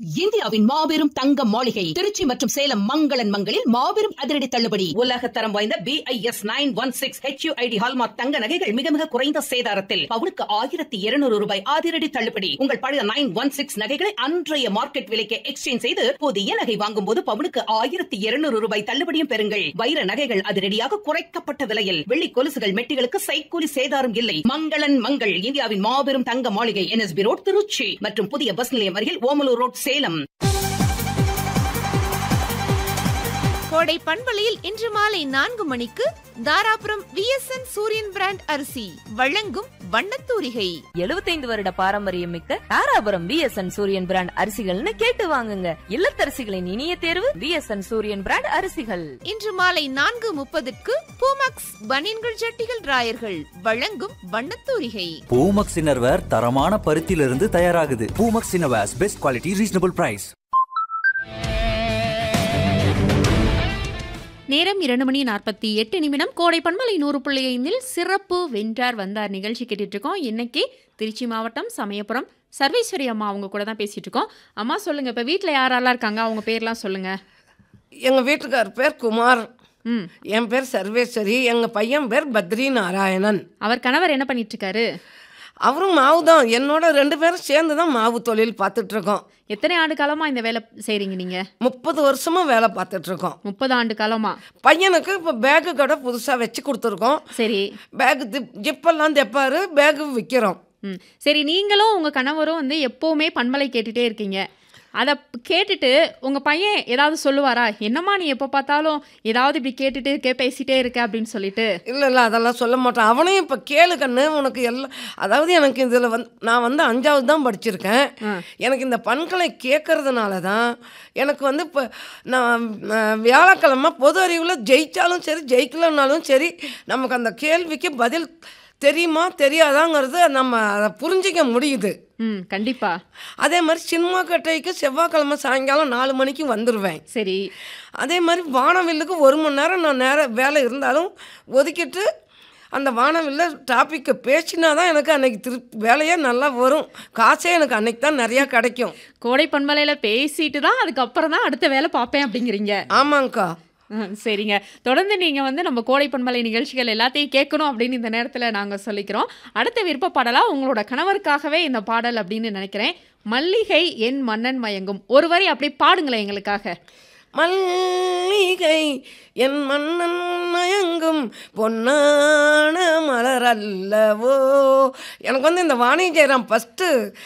இந்தியாவின் மாபெரும் தங்க மாளிகை திருச்சி மற்றும் சேலம் மங்களன் மங்களில் மாபெரும் அதிரடி தள்ளுபடி உலக தரம் வாய்ந்த B I S nine one six H ID hallmark தங்க நகைகள் மிக மிக குறைந்த சேதாரத்தில் பவுனுக்கு ஆயிரத்தி இருநூறு ரூபாய் அதிரடி தள்ளுபடி உங்கள் பழைய நைன் ஒன் சிக்ஸ் நகைகளை அன்றைய மார்க்கெட் விலைக்கு எக்ஸ்சேஞ்ச் செய்து புதிய நகை வாங்கும் போது பவுனுக்கு ஆயிரத்தி இருநூறு ரூபாய் தள்ளுபடியும் பெறுங்கள் வைர நகைகள் அதிரடியாக குறைக்கப்பட்ட விலையில் வெள்ளி கொலுசுகள் மெட்டிகளுக்கு சைக்கூலி சேதாரம் இல்லை மங்களன் மங்கள் இந்தியாவின் மாபெரும் தங்க மாளிகை என்எஸ்பி ரோட் திருச்சி மற்றும் புதிய பஸ் நிலையம் அருகில் ஓமலூர் ரோட் சேலம் கோடை பண்பலையில் இன்று மாலை நான்கு மணிக்கு தாராபுரம் விஎஸ்என் சூரியன் பிராண்ட் அரிசி வழங்கும் வண்ணத்தூரிகை 75 வருட பாரம்பரியம் மிக்க தாராபுரம் விஎஸ்என் சூரியன் பிராண்ட் அரிசிகள்னு கேட்டு வாங்குங்க இல்லத்தரசிகளின் இனிய தேர்வு விஎஸ்என் சூரியன் பிராண்ட் அரிசிகள் இன்று மாலை நான்கு முப்பதுக்கு பூமாக்ஸ் பனியன்கள் ஜட்டிகள் ராயர்கள் வழங்கும் வண்ணத்தூரிகை பூமக்ஸ் இன்னர்வேர் தரமான பருத்தியிலிருந்து தயாராகுது Poomex innerwears best quality reasonable price நேரம் இரண்டு மணி நாற்பத்தி எட்டு நிமிடம் கோடை பண்பலை நூறு புள்ளி ஐந்தில் சிறப்பு வென்றார் வந்தார் நிகழ்ச்சி கேட்டுட்டு இருக்கோம் இன்னைக்கு திருச்சி மாவட்டம் சமயபுரம் சர்வேஸ்வரி அம்மா அவங்க கூட தான் பேசிட்டு இருக்கோம் அம்மா சொல்லுங்க இப்ப வீட்டில் யாரெல்லாம் இருக்காங்க அவங்க பேர்லாம் சொல்லுங்க எங்கள் வீட்டுக்கார் பேர் குமார் ம் என் பேர் சர்வேஸ்வரி எங்கள் பையன் பேர் பத்ரி நாராயணன் அவர் கணவர் என்ன பண்ணிட்டு இருக்காரு அவரும் மாவு தான் என்னோட ரெண்டு பேரும் சேர்ந்து தான் மாவு தொழில் பார்த்துட்டு இருக்கோம் எத்தனை ஆண்டு காலமா இந்த வேலை செய்றீங்க நீங்க முப்பது வருஷமாக வேலை பார்த்துட்டு இருக்கோம் முப்பது ஆண்டு காலமா பையனுக்கு இப்போ பேகு கடை புதுசாக வச்சு கொடுத்துருக்கோம் சரி பேகு ஜிப் ஜிப்பெல்லாம் தைப்பாரு பேகு விற்கிறோம் ம் சரி நீங்களும் உங்க கணவரும் வந்து எப்பவுமே பண்பலை கேட்டுட்டே இருக்கீங்க அதை கேட்டுட்டு உங்க பையன் ஏதாவது சொல்லுவாரா என்னம்மா நீ எப்போ பார்த்தாலும் ஏதாவது இப்படி கேட்டுட்டு இருக்கே பேசிட்டே இருக்க அப்படின்னு சொல்லிட்டு இல்லை இல்லை அதெல்லாம் சொல்ல மாட்டான் அவனையும் இப்போ கேளு கண்ணு உனக்கு எல்லாம் அதாவது எனக்கு இதில் வந்து நான் வந்து அஞ்சாவது தான் படிச்சிருக்கேன் எனக்கு இந்த பண்களை கேட்கறதுனால தான் எனக்கு வந்து இப்போ நான் அஹ், வியாழக்கிழமை பொது அறிவில் ஜெயித்தாலும் சரி ஜெயிக்கலனாலும் சரி நமக்கு அந்த கேள்விக்கு பதில் தெரியுமா தெரியாதாங்கிறது நம்ம அதை புரிஞ்சிக்க முடியுது ம் கண்டிப்பா அதே மாதிரி சினிமா கட்டைக்கு செவ்வாய்க்கிழமை சாயங்காலம் நாலு மணிக்கு வந்துடுவேன் சரி அதே மாதிரி வானவில்லுக்கு ஒரு மணி நேரம் நான் நேரம் வேலை இருந்தாலும் ஒதுக்கிட்டு அந்த வானவில்ல டாப்பிக்கை பேசினா தான் எனக்கு அன்னைக்கு திரு வேலையே நல்லா வரும் காசே எனக்கு அன்னைக்கு தான் நிறையா கிடைக்கும் கோடை பண்பலையில் பேசிட்டு தான் அதுக்கப்புறம் தான் அடுத்த வேலை பார்ப்பேன் அப்படிங்கிறீங்க ஆமாங்க்கா ம், சரிங்க தொடர்ந்து நீங்கள் வந்து நம்ம கோடை பண்பலை நிகழ்ச்சிகள் எல்லாத்தையும் கேட்கணும் அப்படின்னு இந்த நேரத்தில் நாங்கள் சொல்லிக்கிறோம் அடுத்த விருப்ப பாடலாக உங்களோட கணவருக்காகவே இந்த பாடல் அப்படின்னு நினைக்கிறேன் மல்லிகை என் மன்னன் மயங்கும் ஒரு வரி அப்படியே பாடுங்களேன் எங்களுக்காக மல்லிகை என் மன்னன் மயங்கும் பொன்னான மலர் அல்லவோ எனக்கு வந்து இந்த வாணி ஜெயராம் ஃபஸ்ட்டு